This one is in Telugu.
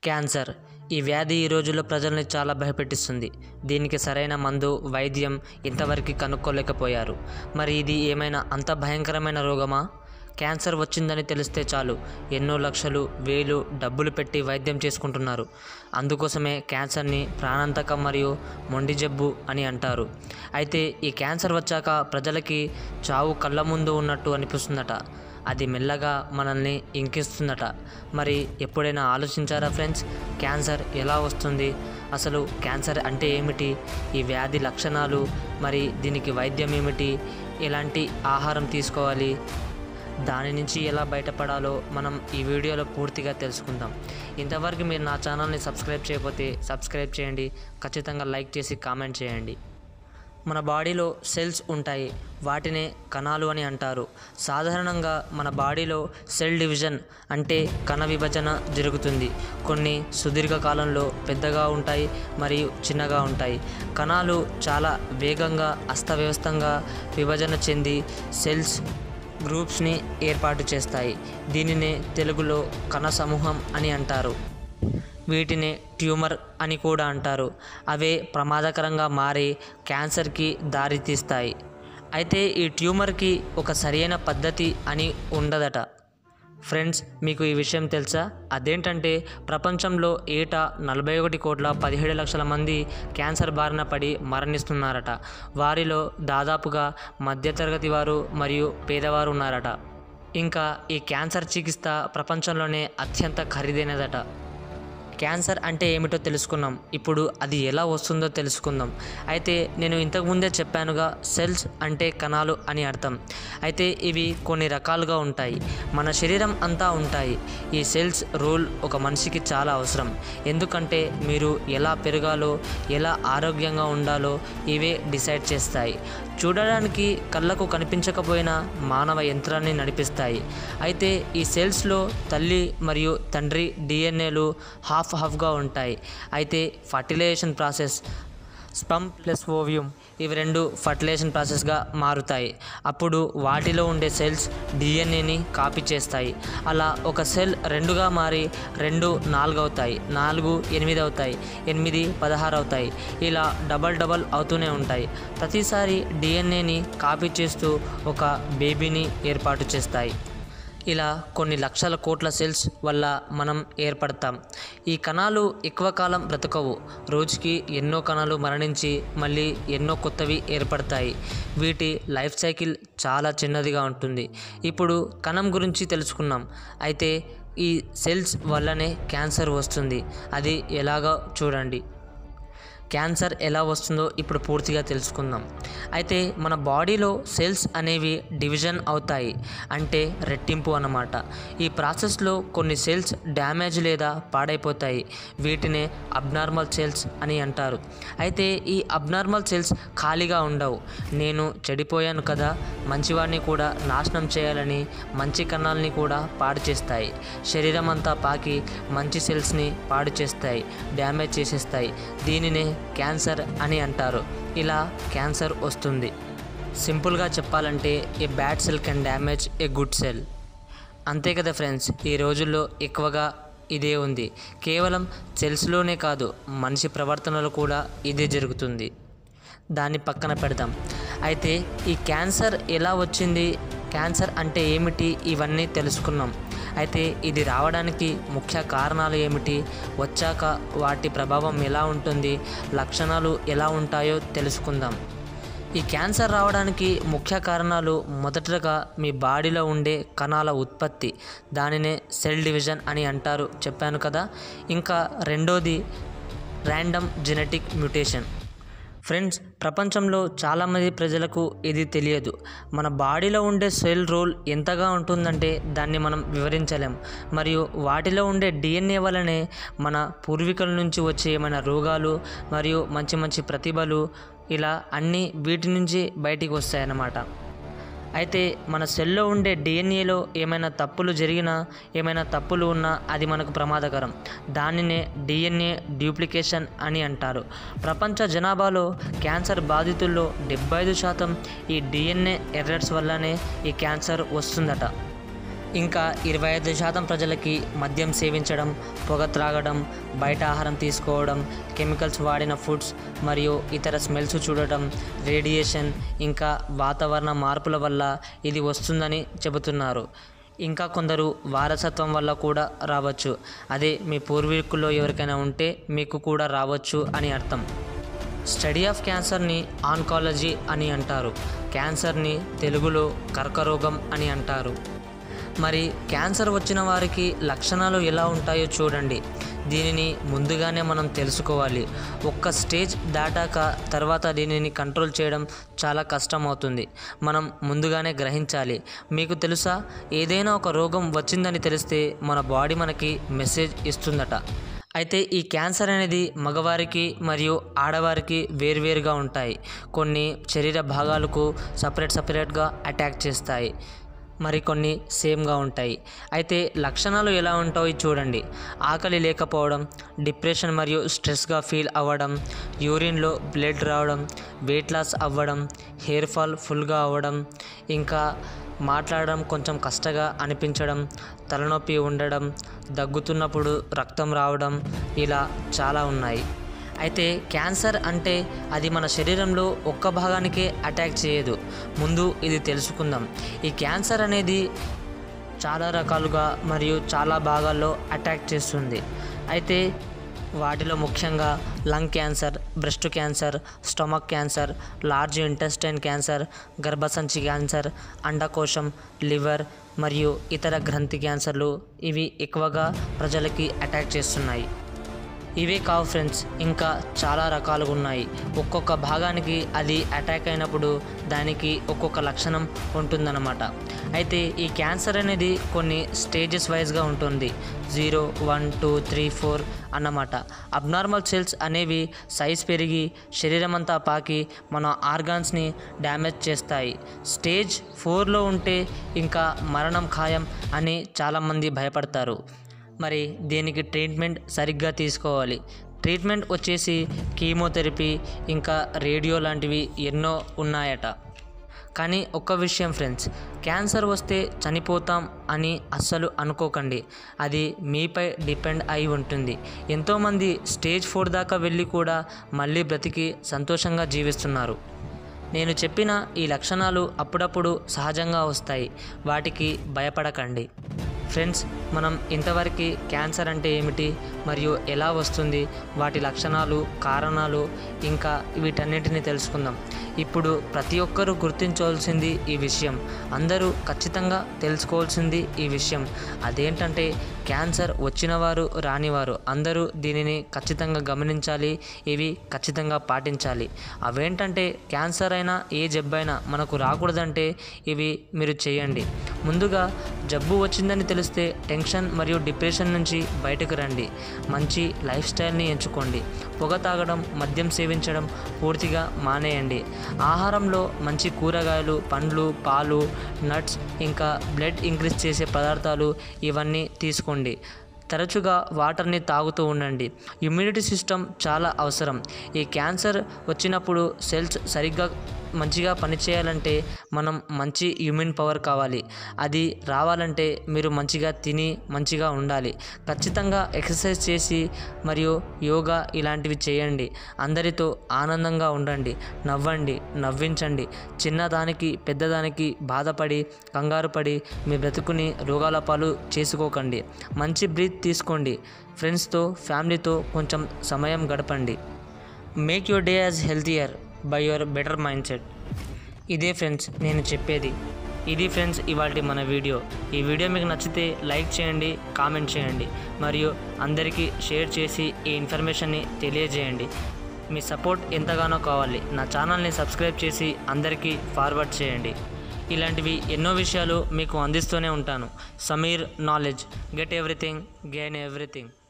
క్యాన్సర్ ఈ వ్యాధి ఈ రోజుల్లో ప్రజల్ని చాలా భయపెట్టిస్తుంది దీనికి సరైన మందు వైద్యం ఇంతవరకు కనుక్కోలేకపోయారు మరి ఇది ఏమైనా అంత భయంకరమైన రోగమా క్యాన్సర్ వచ్చిందని తెలిస్తే చాలు ఎన్నో లక్షలు వేలు డబ్బులు పెట్టి వైద్యం చేసుకుంటున్నారు అందుకోసమే క్యాన్సర్ని ప్రాణాంతకం మరియు మొండి జబ్బు అని అంటారు అయితే ఈ క్యాన్సర్ వచ్చాక ప్రజలకి చావు కళ్ళ ముందు ఉన్నట్టు అనిపిస్తుందట అది మెల్లగా మనల్ని ఇంకిస్తుందట మరి ఎప్పుడైనా ఆలోచించారా ఫ్రెండ్స్ క్యాన్సర్ ఎలా వస్తుంది అసలు క్యాన్సర్ అంటే ఏమిటి ఈ వ్యాధి లక్షణాలు మరి దీనికి వైద్యం ఏమిటి ఎలాంటి ఆహారం తీసుకోవాలి దాని నుంచి ఎలా బయటపడాలో మనం ఈ వీడియోలో పూర్తిగా తెలుసుకుందాం ఇంతవరకు మీరు నా ఛానల్ని సబ్స్క్రైబ్ చేయకపోతే సబ్స్క్రైబ్ చేయండి ఖచ్చితంగా లైక్ చేసి కామెంట్ చేయండి మన బాడీలో సెల్స్ ఉంటాయి వాటినే కణాలు అని అంటారు సాధారణంగా మన బాడీలో సెల్ డివిజన్ అంటే కణ విభజన జరుగుతుంది కొన్ని సుదీర్ఘ కాలంలో పెద్దగా ఉంటాయి మరియు చిన్నగా ఉంటాయి కణాలు చాలా వేగంగా అస్తవ్యవస్థంగా విభజన చెంది సెల్స్ గ్రూప్స్ని ఏర్పాటు చేస్తాయి దీనినే తెలుగులో కణ సమూహం అని అంటారు వీటిని ట్యూమర్ అని కూడా అంటారు అవే ప్రమాదకరంగా మారి క్యాన్సర్కి దారితీస్తాయి అయితే ఈ ట్యూమర్కి ఒక సరైన పద్ధతి అని ఉండదట ఫ్రెండ్స్ మీకు ఈ విషయం తెలుసా అదేంటంటే ప్రపంచంలో ఏటా నలభై ఒకటి కోట్ల పదిహేడు లక్షల మంది క్యాన్సర్ బారిన పడి మరణిస్తున్నారట వారిలో దాదాపుగా మధ్యతరగతి వారు మరియు పేదవారు ఉన్నారట ఇంకా ఈ క్యాన్సర్ చికిత్స ప్రపంచంలోనే అత్యంత ఖరీదైనదట క్యాన్సర్ అంటే ఏమిటో తెలుసుకున్నాం ఇప్పుడు అది ఎలా వస్తుందో తెలుసుకుందాం అయితే నేను ఇంతకుముందే చెప్పానుగా సెల్స్ అంటే కణాలు అని అర్థం అయితే ఇవి కొన్ని రకాలుగా ఉంటాయి మన శరీరం అంతా ఉంటాయి ఈ సెల్స్ రూల్ ఒక మనిషికి చాలా అవసరం ఎందుకంటే మీరు ఎలా పెరగాలో ఎలా ఆరోగ్యంగా ఉండాలో ఇవే డిసైడ్ చేస్తాయి చూడడానికి కళ్ళకు కనిపించకపోయినా మానవ యంత్రాన్ని నడిపిస్తాయి అయితే ఈ సెల్స్లో తల్లి మరియు తండ్రి డిఎన్ఏలు హాఫ్ హాఫ్గా ఉంటాయి అయితే fertilization process sperm plus ovum ఇవి రెండు ఫర్టిలైజేషన్ ప్రాసెస్గా మారుతాయి అప్పుడు వాటిలో ఉండే సెల్స్ డిఎన్ఏని కాపీ చేస్తాయి అలా ఒక సెల్ రెండుగా మారి రెండు నాలుగు అవుతాయి నాలుగు ఎనిమిది అవుతాయి ఎనిమిది పదహారు అవుతాయి ఇలా డబల్ డబల్ అవుతూనే ఉంటాయి ప్రతిసారి డిఎన్ఏని కాపీ చేస్తూ ఒక బేబీని ఏర్పాటు చేస్తాయి ఇలా కొన్ని లక్షల కోట్ల సెల్స్ వల్ల మనం ఏర్పడతాం ఈ కణాలు ఎక్కువ కాలం బ్రతకవు రోజుకి ఎన్నో కణాలు మరణించి మళ్ళీ ఎన్నో కొత్తవి ఏర్పడతాయి వీటి లైఫ్ సైకిల్ చాలా చిన్నదిగా ఉంటుంది ఇప్పుడు కణం గురించి తెలుసుకున్నాం అయితే ఈ సెల్స్ వల్లనే క్యాన్సర్ వస్తుంది అది ఎలాగో చూడండి క్యాన్సర్ ఎలా వస్తుందో ఇప్పుడు పూర్తిగా తెలుసుకుందాం అయితే మన బాడీలో సెల్స్ అనేవి డివిజన్ అవుతాయి అంటే రెట్టింపు అన్నమాట ఈ ప్రాసెస్లో కొన్ని సెల్స్ డ్యామేజ్ లేదా పాడైపోతాయి వీటినే అబ్నార్మల్ సెల్స్ అని అంటారు అయితే ఈ అబ్నార్మల్ సెల్స్ ఖాళీగా ఉండవు నేను చెడిపోయాను కదా మంచివాడిని కూడా నాశనం చేయాలని మంచి కణాలని కూడా పాడు చేస్తాయి శరీరం అంతా పాకి మంచి సెల్స్ని పాడు చేస్తాయి డ్యామేజ్ చేసేస్తాయి దీనినే క్యాన్సర్ అని అంటారు ఇలా క్యాన్సర్ వస్తుంది సింపుల్గా చెప్పాలంటే a bad cell can damage a good cell అంతే కదా ఫ్రెండ్స్ ఈ రోజుల్లో ఎక్కువగా ఇదే ఉంది కేవలం సెల్స్లోనే కాదు మనిషి ప్రవర్తనలో కూడా ఇదే జరుగుతుంది దాన్ని పక్కన పెడదాం అయితే ఈ క్యాన్సర్ ఎలా వచ్చింది క్యాన్సర్ అంటే ఏమిటి ఇవన్నీ తెలుసుకున్నాం అయితే ఇది రావడానికి ముఖ్య కారణాలు ఏమిటి వచ్చాక వాటి ప్రభావం ఎలా ఉంటుంది లక్షణాలు ఎలా ఉంటాయో తెలుసుకుందాం ఈ క్యాన్సర్ రావడానికి ముఖ్య కారణాలు మొదటగా మీ బాడీలో ఉండే కణాల ఉత్పత్తి దానినే సెల్ డివిజన్ అని అంటారు చెప్పాను కదా ఇంకా రెండోది ర్యాండమ్ జెనెటిక్ మ్యూటేషన్ ఫ్రెండ్స్ ప్రపంచంలో చాలామంది ప్రజలకు ఇది తెలియదు మన బాడీలో ఉండే సెల్ రోల్ ఎంతగా ఉంటుందంటే దాన్ని మనం వివరించలేం మరియు వాటిలో ఉండే డిఎన్ఏ వల్లనే మన పూర్వీకుల నుంచి వచ్చే ఏమైనా రోగాలు మరియు మంచి మంచి ప్రతిభలు ఇలా అన్నీ వీటి నుంచి బయటికి వస్తాయన్నమాట అయితే మన సెల్లో ఉండే డిఎన్ఏలో ఏమైనా తప్పులు జరిగినా ఏమైనా తప్పులు ఉన్నా అది మనకు ప్రమాదకరం దానినే డిఎన్ఏ డ్యూప్లికేషన్ అని అంటారు ప్రపంచ జనాభాలో క్యాన్సర్ బాధితుల్లో డెబ్బై ఐదు శాతం ఈ డిఎన్ఏ ఎర్రర్స్ వల్లనే ఈ క్యాన్సర్ వస్తుందట ఇంకా ఇరవై ఐదు శాతం ప్రజలకి మద్యం సేవించడం పొగ త్రాగడం బయట ఆహారం తీసుకోవడం కెమికల్స్ వాడిన ఫుడ్స్ మరియు ఇతర స్మెల్స్ చూడటం రేడియేషన్ ఇంకా వాతావరణ మార్పుల వల్ల ఇది వస్తుందని చెబుతున్నారు ఇంకా కొందరు వారసత్వం వల్ల కూడా రావచ్చు అదే మీ పూర్వీకుల్లో ఎవరికైనా ఉంటే మీకు కూడా రావచ్చు అని అర్థం స్టడీ ఆఫ్ క్యాన్సర్ని ఆన్కాలజీ అని అంటారు క్యాన్సర్ని తెలుగులో కర్కరోగం అని అంటారు మరి క్యాన్సర్ వచ్చిన వారికి లక్షణాలు ఎలా ఉంటాయో చూడండి దీనిని ముందుగానే మనం తెలుసుకోవాలి ఒక్క స్టేజ్ దాటాక తర్వాత దీనిని కంట్రోల్ చేయడం చాలా కష్టం అవుతుంది మనం ముందుగానే గ్రహించాలి మీకు తెలుసా ఏదైనా ఒక రోగం వచ్చిందని తెలిస్తే మన బాడీ మనకి మెసేజ్ ఇస్తుందట అయితే ఈ క్యాన్సర్ అనేది మగవారికి మరియు ఆడవారికి వేరువేరుగా ఉంటాయి కొన్ని శరీర భాగాలకు సపరేట్ సపరేట్గా అటాక్ చేస్తాయి మరికొన్ని సేమ్గా ఉంటాయి అయితే లక్షణాలు ఎలా ఉంటాయో చూడండి ఆకలి లేకపోవడం డిప్రెషన్ మరియు స్ట్రెస్గా ఫీల్ అవ్వడం యూరిన్లో బ్లడ్ రావడం వెయిట్ లాస్ అవ్వడం హెయిర్ ఫాల్ ఫుల్గా అవ్వడం ఇంకా మాట్లాడడం కొంచెం కష్టంగా అనిపించడం తలనొప్పి ఉండడం దగ్గుతున్నప్పుడు రక్తం రావడం ఇలా చాలా ఉన్నాయి అయితే క్యాన్సర్ అంటే అది మన శరీరంలో ఒక్క భాగానికే అటాక్ చేయదు ముందు ఇది తెలుసుకుందాం ఈ క్యాన్సర్ అనేది చాలా రకాలుగా మరియు చాలా భాగాల్లో అటాక్ చేస్తుంది అయితే వాటిలో ముఖ్యంగా lung cancer breast cancer stomach cancer large intestine cancer గర్భసంచి క్యాన్సర్ అండకోశం లివర్ మరియు ఇతర గ్రంథి క్యాన్సర్లు ఇవి ఎక్కువగా ప్రజలకి అటాక్ చేస్తున్నాయి ఇవే కావు ఫ్రెండ్స్ ఇంకా చాలా రకాలుగా ఉన్నాయి ఒక్కొక్క భాగానికి అది అటాక్ అయినప్పుడు దానికి ఒక్కొక్క లక్షణం ఉంటుందన్నమాట అయితే ఈ క్యాన్సర్ అనేది కొన్ని స్టేజెస్ వైజ్గా ఉంటుంది zero one two three four అన్నమాట అబ్నార్మల్ సెల్స్ అనేవి సైజ్ పెరిగి శరీరం అంతా పాకి మన ఆర్గాన్స్ని డ్యామేజ్ చేస్తాయి స్టేజ్ ఫోర్లో ఉంటే ఇంకా మరణం ఖాయం అని చాలామంది భయపడతారు మరి దీనికి ట్రీట్మెంట్ సరిగ్గా తీసుకోవాలి ట్రీట్మెంట్ వచ్చేసి కీమోథెరపీ ఇంకా రేడియో లాంటివి ఎన్నో ఉన్నాయట కానీ ఒక్క విషయం ఫ్రెండ్స్ క్యాన్సర్ వస్తే చనిపోతాం అని అస్సలు అనుకోకండి అది మీపై డిపెండ్ అయి ఉంటుంది ఎంతోమంది స్టేజ్ ఫోర్ దాకా వెళ్ళి కూడా మళ్ళీ బ్రతికి సంతోషంగా జీవిస్తున్నారు నేను చెప్పిన ఈ లక్షణాలు అప్పుడప్పుడు సహజంగా వస్తాయి వాటికి భయపడకండి ఫ్రెండ్స్ మనం ఇంతవరకు క్యాన్సర్ అంటే ఏమిటి మరియు ఎలా వస్తుంది వాటి లక్షణాలు కారణాలు ఇంకా వీటన్నిటిని తెలుసుకుందాం ఇప్పుడు ప్రతి ఒక్కరూ గుర్తించవలసింది ఈ విషయం అందరూ ఖచ్చితంగా తెలుసుకోవాల్సింది ఈ విషయం అదేంటంటే క్యాన్సర్ వచ్చినవారు రానివారు అందరూ దీనిని ఖచ్చితంగా గమనించాలి ఇవి ఖచ్చితంగా పాటించాలి అవేంటంటే క్యాన్సర్ అయినా ఏ జబ్బైనా మనకు రాకూడదంటే ఇవి మీరు చేయండి ముందుగా జబ్బు వచ్చిందని తెలిస్తే టెన్షన్ మరియు డిప్రెషన్ నుంచి బయటకు రండి మంచి లైఫ్ స్టైల్ని ఎంచుకోండి పొగ తాగడం మద్యం సేవించడం పూర్తిగా మానేయండి ఆహారంలో మంచి కూరగాయలు పండ్లు పాలు నట్స్ ఇంకా బ్లడ్ ఇంక్రీజ్ చేసే పదార్థాలు ఇవన్నీ తీసుకోండి తరచుగా వాటర్ని తాగుతూ ఉండండి ఇమ్యూనిటీ సిస్టమ్ చాలా అవసరం ఈ క్యాన్సర్ వచ్చినప్పుడు సెల్స్ సరిగ్గా మంచిగా పనిచేయాలంటే మనం మంచి ఇమ్యూన్ పవర్ కావాలి అది రావాలంటే మీరు మంచిగా తిని మంచిగా ఉండాలి ఖచ్చితంగా ఎక్సర్సైజ్ చేసి మరియు యోగా ఇలాంటివి చేయండి అందరితో ఆనందంగా ఉండండి నవ్వండి నవ్వించండి చిన్నదానికి పెద్దదానికి బాధపడి కంగారు పడి మీ బ్రతుకుని రోగాల పాలు చేసుకోకండి మంచి బ్రీత్ తీసుకోండి ఫ్రెండ్స్తో ఫ్యామిలీతో కొంచెం సమయం గడపండి make your day as healthier by your better mind set ఇదే ఫ్రెండ్స్ నేను చెప్పేది ఇది ఫ్రెండ్స్ ఇవాళ మన వీడియో ఈ వీడియో మీకు నచ్చితే లైక్ చేయండి కామెంట్ చేయండి మరియు అందరికీ షేర్ చేసి ఈ ఇన్ఫర్మేషన్ని తెలియజేయండి మీ సపోర్ట్ ఎంతగానో కావాలి నా ఛానల్ని సబ్స్క్రైబ్ చేసి అందరికీ ఫార్వర్డ్ చేయండి ఇలాంటివి ఎన్నో విషయాలు మీకు అందిస్తూనే ఉంటాను Sameer knowledge get everything gain everything